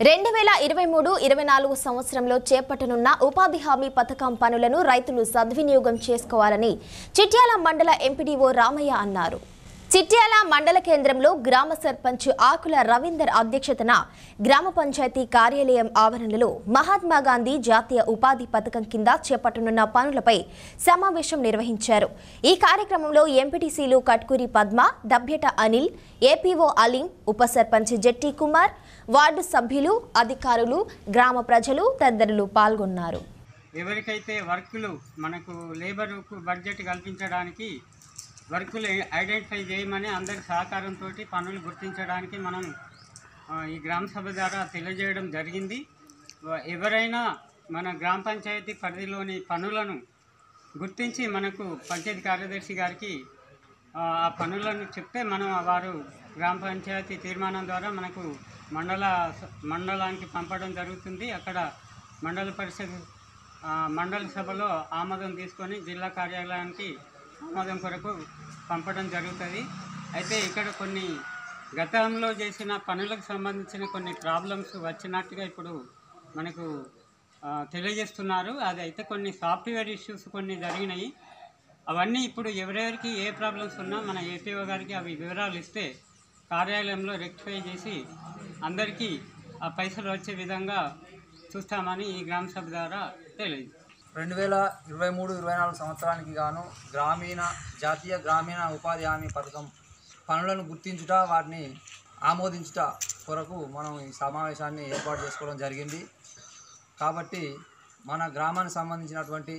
రెండు వేల ఇరవై మూడు ఇరవై నాలుగు సంవత్సరంలో చేపట్టనున్న ఉపాధి హామీ పథకం పనులను రైతులు సద్వినియోగం చేసుకోవాలని చిట్యాల మండల ఎంపీడీఓ రామయ్య అన్నారు చిట్యాల మండల కేంద్రంలో గ్రామ సర్పంచ్ ఆకుల రవీందర్ అధ్యక్షతన గ్రామ పంచాయతీ కార్యాలయం ఆవరణలో మహాత్మా గాంధీ జాతీయ ఉపాధి పథకం కింద చేపట్టనున్న పనులపై సమావేశం నిర్వహించారు ఈ కార్యక్రమంలో ఎంపీటీసీలు కట్కూరి పద్మ దభ్యట అనిల్ ఏపీఓ అలీం ఉప సర్పంచ్ జెట్టి కుమార్ వార్డు సభ్యులు అధికారులు గ్రామ ప్రజలు తదితరులు పాల్గొన్నారు ఎవరికైతే వర్కులు మనకు లేబర్కు బడ్జెట్ కల్పించడానికి వర్కులు ఐడెంటిఫై చేయమని అందరి సహకారంతో పనులు గుర్తించడానికి మనం ఆ, ఈ గ్రామ సభ ద్వారా తెలియజేయడం జరిగింది వ- ఎవరైనా మన గ్రామ పంచాయతీ పరిధిలోని పనులను గుర్తించి మనకు పంచాయతీ కార్యదర్శి గారికి ఆ ఆ పనులను చెప్తే మనం వారు గ్రామ పంచాయతీ తీర్మానం ద్వారా మనకు మండల మండలానికి పంపడం జరుగుతుంది అక్కడ మండల పరిషత్ ఆ, మండల సభలో ఆమోదం తీసుకొని జిల్లా కార్యాలయానికి ఆమోదం కొరకు పంపడం జరుగుతుంది అయితే ఇక్కడ కొన్ని గతంలో చేసిన పనులకు సంబంధించిన కొన్ని ప్రాబ్లమ్స్ వచ్చినట్టుగా ఇప్పుడు మనకు ఆ, తెలియజేస్తున్నారు అది అయితే కొన్ని సాఫ్ట్వేర్ ఇష్యూస్ కొన్ని జరిగినాయి అవన్నీ ఇప్పుడు ఎవరెవరికి ఏ ప్రాబ్లమ్స్ ఉన్నా మన ఏపీఓ గారికి అవి వివరాలు ఇస్తే కార్యాలయంలో రెక్టిఫై చేసి అందరికీ ఆ పైసలు వచ్చే విధంగా చూస్తామని ఈ గ్రామ సభ ద్వారా తెలియదు రెండు వేల ఇరవై మూడు ఇరవై నాలుగు సంవత్సరానికి గాను గ్రామీణ జాతీయ గ్రామీణ ఉపాధి హామీ పథకం పనులను గుర్తించుట వాటిని ఆమోదించుట కొరకు మనం ఈ సమావేశాన్ని ఏర్పాటు చేసుకోవడం జరిగింది కాబట్టి మన గ్రామానికి సంబంధించినటువంటి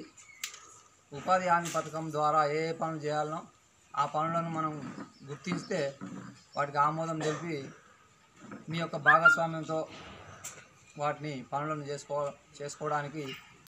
ఉపాధి హామీ పథకం ద్వారా ఏ ఏ పనులు చేయాలనో ఆ పనులను మనం గుర్తిస్తే వాటికి ఆమోదం తెలిపి మీ యొక్క భాగస్వామ్యంతో వాటిని పనులను చేసుకో చేసుకోవడానికి